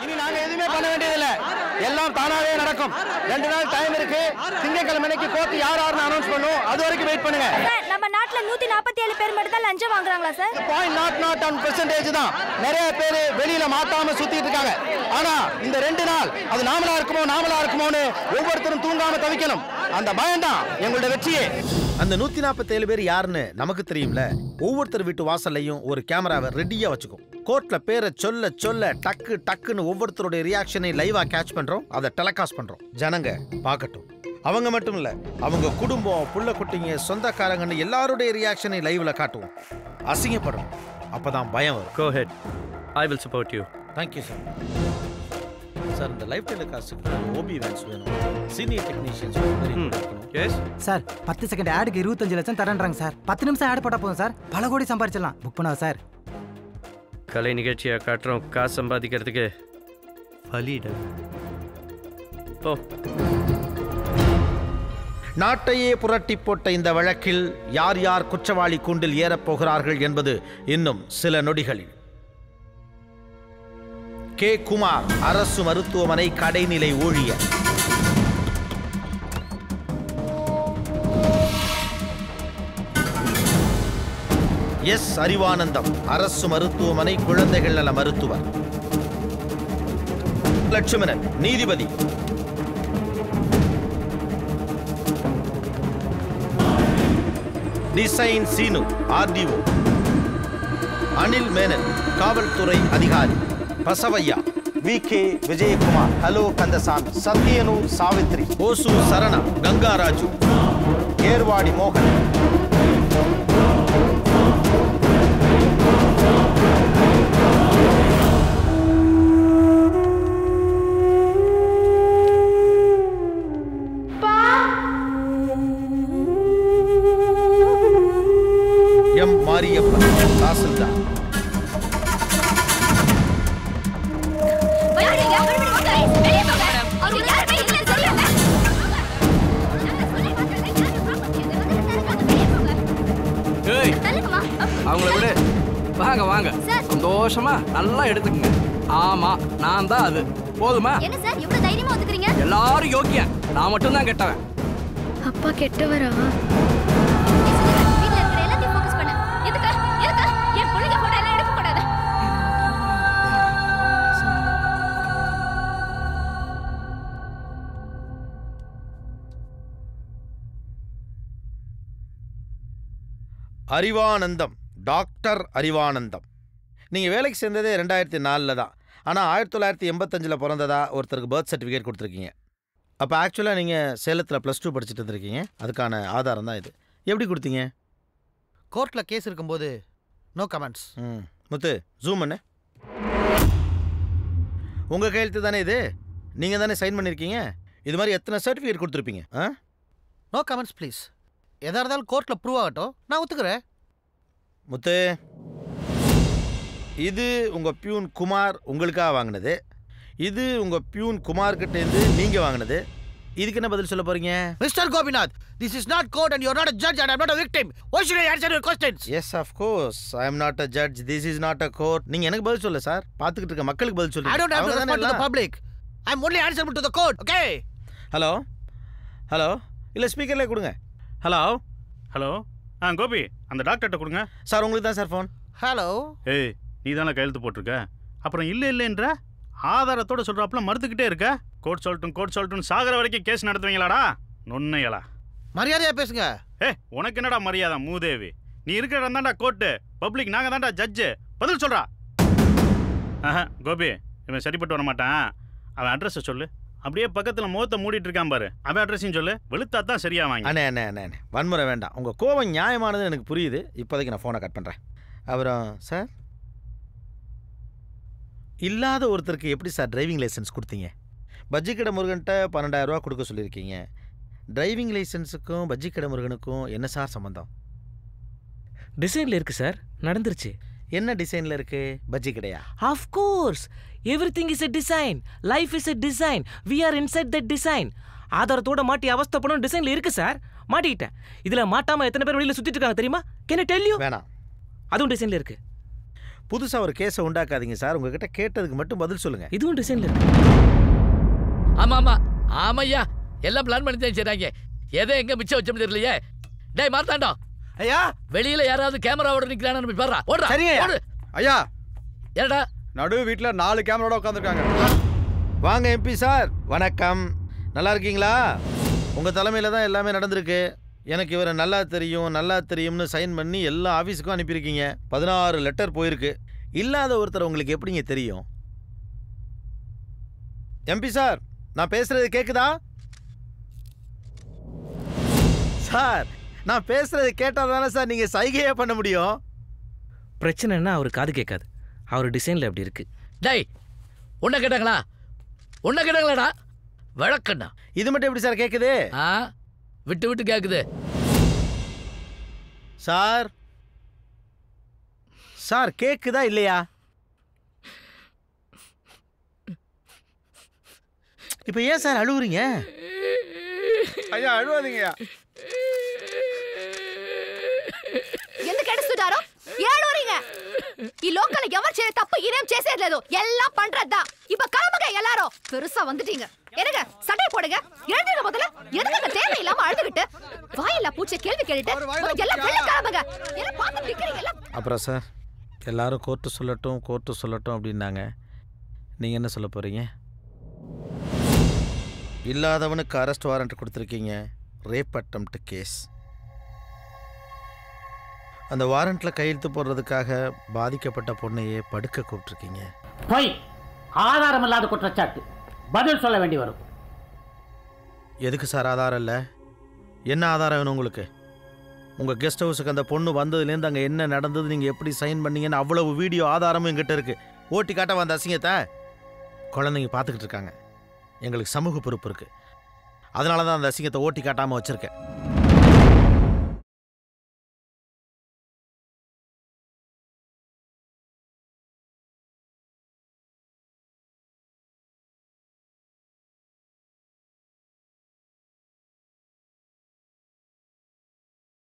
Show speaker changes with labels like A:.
A: இனி நாங்க எதுவுமே பண்ண வேண்டியதில்லை எல்லாம் தானாவே நடக்கும் ரெண்டு நாள் டைம் இருக்கு திங்கட்கிழமை அன்னைக்கு கோர்ட் யார் யாருன்னு அனௌன்ஸ் பண்ணும் அது வரைக்கும் வெயிட் பண்ணுங்க
B: சார் நம்ம நாட்டுல நூத்தி நாற்பத்தி ஏழு பேர் மட்டும் தான் லஞ்சம் வாங்குறாங்களா sir
A: point not not one percentage தான் நிறைய பேர் வெளியில மாட்டாம சுத்திட்டு இருக்காங்க ஆனா இந்த ரெண்டு நாள் அது நாமளா இருக்குமோ நாமளா இருக்குமோன்னு ஒவ்வொருத்தரும் தூங்காம தவிக்கணும் அந்த பயம் தான் எங்களோட வெற்றியே
C: அந்த நூத்தி நாற்பத்தேழு பேர் யாருன்னு நமக்கு தெரியும்ல ஒவ்வொருத்தர் வீட்டு வாசல்லையும் ஒரு கேமராவை ரெடியா வச்சுக்கும் கோர்ட்ல பேரை சொல்ல சொல்ல டக்கு டக்குன்னு ஒவ்வொருத்தருடைய ரியாக்ஷனை லைவா கேட்ச் பண்றோம் அதை டெலகாஸ்ட் பண்றோம் ஜனங்க பார்க்கட்டும் அவங்க மட்டும் இல்ல அவங்க குடும்பம் புள்ள குட்டிங்க சொந்தக்காரங்கன்னு எல்லாருடைய ரியாக்ஷனை லைவ்ல காட்டுவோம் அசிங்கப்படும் அப்பதான் பயம் வரும்
D: go ahead I will support you
C: thank you sir sir இந்த லைவ் டெலிகாஸ்ட்டுக்கு ஓபி வேன்ஸ் வேணும் சீனியர் டெக்னீஷியன்ஸ்
D: எஸ்
E: சார் பத்து செகண்ட் ஆடுக்கு இருபத்தஞ்சு லட்சம் தரேன்றாங்க சார் பத்து நிமிஷம் ஆட் போட்டா போதும் சார் பல கோடி சம்பாரிச்சிடலாம் புக் பண்ணவா சார்
D: கலை நிகழ்ச்சியை காட்டுறோம் காசு சம்பாதிக்கிறதுக்கு வழியிட போ
C: நாட்டையே புரட்டி போட்ட இந்த வழக்கில் யார் யார் குற்றவாளி கூண்டில் ஏறப் போகிறார்கள் என்பது இன்னும் சில நொடிகளில் கே குமார் அரசு மருத்துவமனை கடைநிலை ஊழியர் எஸ் அறிவானந்தம் அரசு மருத்துவமனை குழந்தைகள் நல மருத்துவர் லட்சுமணன் நீதிபதி டிசைன் சீனு ஆர்டிஓ அனில் மேனன் காவல்துறை அதிகாரி Basavaiah V K Vijayakumar hello Kandasamy சத்யனு சாவித்ரி ஓசு சரணா கங்காராஜு ஏர்வாடி மோகன் எம் மாரியப்பன் தாசில்தார்
F: ஏய் அவங்கள விடு வாங்க வாங்க
B: சார்.
F: சந்தோஷமா நல்லா எடுத்துக்கங்க ஆமா நான் தான் அது போதுமா
B: என்ன சார் இவ்வளவு தைரியமா ஒத்துக்கிறீங்க
F: எல்லாரும் யோக்கியன் நான் மட்டும் தான் கெட்டவன்
B: அப்பா கெட்டவரா வீட்ல இருக்கிற எல்லாத்தையும் ஃபோக்கஸ் பண்ணு எதுக்கு எதுக்கு என் புள்ளைங்க போட்டோ எல்லாம் எடுக்க கூடாது
C: அறிவானந்தம் டாக்டர் அறிவானந்தம் நீங்கள் வேலைக்கு சேர்ந்ததே ரெண்டாயிரத்தி நாலில் தான் ஆனால் ஆயிரத்தி தொள்ளாயிரத்தி எண்பத்தஞ்சில் பிறந்ததா ஒருத்தருக்கு பர்த் சர்டிஃபிகேட் கொடுத்துருக்கீங்க அப்போ ஆக்சுவலாக நீங்கள் சேலத்தில் ப்ளஸ் டூ படிச்சுட்டு இருந்திருக்கீங்க அதுக்கான ஆதாரம் தான் இது எப்படி கொடுத்தீங்க
E: கோர்ட்ல கேஸ் இருக்கும்போது நோ கமெண்ட்ஸ்
C: ம் முத்து ஜூம் பண்ணு உங்கள் கையெழுத்து தானே இது நீங்கள் தானே சைன் பண்ணியிருக்கீங்க இது மாதிரி எத்தனை சர்டிஃபிகேட் கொடுத்துருப்பீங்க ஆ
E: நோ கமெண்ட்ஸ் ப்ளீஸ் எதா இருந்தாலும் கோர்ட்ல ப்ரூவ் ஆகட்டும் நான் ஒத்துக்கிறேன்
C: முத்து இது உங்கள் பியூன் குமார் உங்களுக்காக வாங்கினது இது உங்கள் பியூன் குமார்கிட்டேருந்து நீங்கள் வாங்கினது இதுக்கு என்ன பதில் சொல்ல போகிறீங்க
E: mister Gopinath this is not court and you are not a judge and I'm not a victim why should I answer your questions
C: yes of course I am not a judge this is not a court நீங்கள் எனக்கு பதில் சொல்ல sir பார்த்துக்கிட்டு இருக்க மக்களுக்கு பதில்
E: I don't have to respond to the
C: சொல்லுங்க
E: public I'm only answerable to the court okay
C: hello hello இல்லை ஸ்பீக்கர்லேயே கொடுங்க ஹலோ
G: ஹலோ ஆ கோபி அந்த டாக்டர்கிட்ட கொடுங்க
C: சார் உங்களுக்கு தான் சார் ஃபோன்
E: ஹலோ
G: ஏய் நீ தானே கையெழுத்து போட்டிருக்க அப்புறம் இல்லை இல்லைன்ற ஆதாரத்தோட சொல்கிறாப்புல மறுத்துக்கிட்டே இருக்க கோர்ட் சொல்லட்டும் கோர்ட் சொல்லட்டும் சாகிற வரைக்கும் கேஸ் நடத்துவீங்களாடா நொன்னைகளா
E: மரியாதையா பேசுங்க
G: ஏ உனக்கு என்னடா மரியாதை மூதேவி நீ இருக்கிற இடம் தான்டா கோர்ட்டு பப்ளிக் நாங்கள் தான்டா ஜட்ஜு பதில் சொல்கிறா ஆஹா கோபி இவன் சரிப்பட்டு வர மாட்டான் அவன் அட்ரஸை சொல்லு அப்படியே பக்கத்தில் முகத்தை மூடிட்டு இருக்கான் பாரு அவன் அட்ரஸையும் சொல்லு வெளுத்தா தான் சரியா வாங்க
C: அண்ணே அண்ணே அண்ணே அண்ணே வன்முறை வேண்டாம் உங்கள் கோவம் நியாயமானது எனக்கு புரியுது இப்போதைக்கு நான் ஃபோனை கட் பண்ணுறேன் அப்புறம் சார் இல்லாத ஒருத்தருக்கு எப்படி சார் டிரைவிங் லைசன்ஸ் கொடுத்தீங்க பஜ்ஜி கடை முருகன்ட்ட பன்னெண்டாயிரம் ரூபா கொடுக்க சொல்லியிருக்கீங்க டிரைவிங் லைசன்ஸுக்கும் பஜ்ஜி கடை முருகனுக்கும் என்ன சார் சம்மந்தம்
H: டிசைன்ல இருக்கு சார் நடந்துருச்சு
C: என்ன டிசைனில் இருக்கு பஜ்ஜி கடையா
H: of course everything is a design life is a design we are inside that design ஆதாரத்தோட மாட்டி அவஸ்தைப்படும் டிசைன்ல இருக்கு சார் மாட்டிக்கிட்டேன் இதுல மாட்டாம எத்தனை பேர் வெளியில சுத்திட்டு இருக்காங்க தெரியுமா கேன் டெல் யூ
C: வேணாம்
H: அதுவும் டிசைன்ல இருக்கு
C: புதுசா ஒரு கேஸை உண்டாக்காதீங்க சார் உங்ககிட்ட கேட்டதுக்கு மட்டும் பதில் சொல்லுங்க
H: இதுவும் டிசைன்ல இருக்கு
I: ஆமா ஆமா ஆமையா எல்லாம் பிளான் பண்ணி தான் செய்றாங்க எதை எங்க மிச்சம் வச்சோம் தெரியலையே டேய் மார்த்தாண்டா
F: ஐயா
I: வெளியில யாராவது கேமராவோட நிக்கிறானு போய் பாரு ஓடுறா
F: சரிங்க ஐயா.
I: ஓடு
F: ஐயா
I: ஏடா
F: நடு வீட்ல நாலு கேமராவோட உட்காந்துருக்காங்க
C: வாங்க எம்பி சார் வணக்கம் நல்லா இருக்கீங்களா உங்க தலைமையில தான் எல்லாமே நடந்திருக்கு எனக்கு இவரை நல்லா தெரியும் நல்லா தெரியும்னு சைன் பண்ணி எல்லா ஆஃபீஸுக்கும் அனுப்பியிருக்கீங்க பதினாறு லெட்டர் போயிருக்கு இல்லாத ஒருத்தர் உங்களுக்கு எப்படிங்க தெரியும் எம்பி சார் நான் பேசுறது கேக்குதா சார் நான் பேசுறது கேட்டா தானே சார் நீங்க சைகையே பண்ண முடியும்
H: பிரச்சனைன்னா அவர் காது கேட்காது அவர் டிசைன்ல அப்படி இருக்கு
I: டேய் உன்னை கேட்டாங்களா உன்னை கேட்டாங்களாடா விளக்கண்ணா
C: இது மட்டும் எப்படி சார் கேக்குது
I: ஆ விட்டு விட்டு கேக்குது
C: சார் சார் கேக்குதா இல்லையா இப்போ ஏன் சார் அழுகுறீங்க
F: ஐயா அழுவாதீங்கய்யா
B: ఎందుకు ఏడుస్తున్నారు ఏడూరింగ ఈ లోకల్ ఎవరు చేయ తప్పు ఇదేం చేసేది లేదు எல்லாம் பண்றதுதான் இப்ப கிளம்புங்க எல்லாரும் பெருசா வந்துட்டீங்க என்னங்க சண்டை போடுங்க எழுந்துங்க முதல்ல எதுக்கு தேவையில்லாம அழுதுகிட்டு வாயில்லா பூச்சை கேள்வி கேட்டுட்டு முதல்ல எல்லாம் வெளில கிளம்புங்க எல்லாம் பார்த்து நிக்கிறீங்க எல்லாம்
C: அப்புறம் சார் எல்லாரும் கோர்ட்டு சொல்லட்டும் கோர்ட்டு சொல்லட்டும் அப்படின்னாங்க நீங்கள் என்ன சொல்ல போகிறீங்க இல்லாதவனுக்கு அரெஸ்ட் வாரண்ட் கொடுத்துருக்கீங்க ரேப் அட்டம்ப்ட் கேஸ் அந்த வாரண்ட்டில் கையெழுத்து போடுறதுக்காக பாதிக்கப்பட்ட பொண்ணையே படுக்க கூப்பிட்ருக்கீங்க
J: பொய் ஆதாரமில்லாத குற்றச்சாட்டு பதில் சொல்ல வேண்டி வரும்
C: எதுக்கு சார் ஆதாரம் இல்லை என்ன ஆதாரம் வேணும் உங்களுக்கு உங்கள் கெஸ்ட் ஹவுஸுக்கு அந்த பொண்ணு வந்ததுலேருந்து அங்கே என்ன நடந்தது நீங்கள் எப்படி சைன் பண்ணீங்கன்னு அவ்வளவு வீடியோ ஆதாரமும் எங்கிட்ட இருக்குது ஓட்டி காட்ட வந்த அசிங்கத்தை குழந்தைங்க பார்த்துக்கிட்டு இருக்காங்க எங்களுக்கு சமூக பொறுப்பு இருக்குது அதனால தான் அந்த அசிங்கத்தை ஓட்டி காட்டாமல் வச்சுருக்கேன்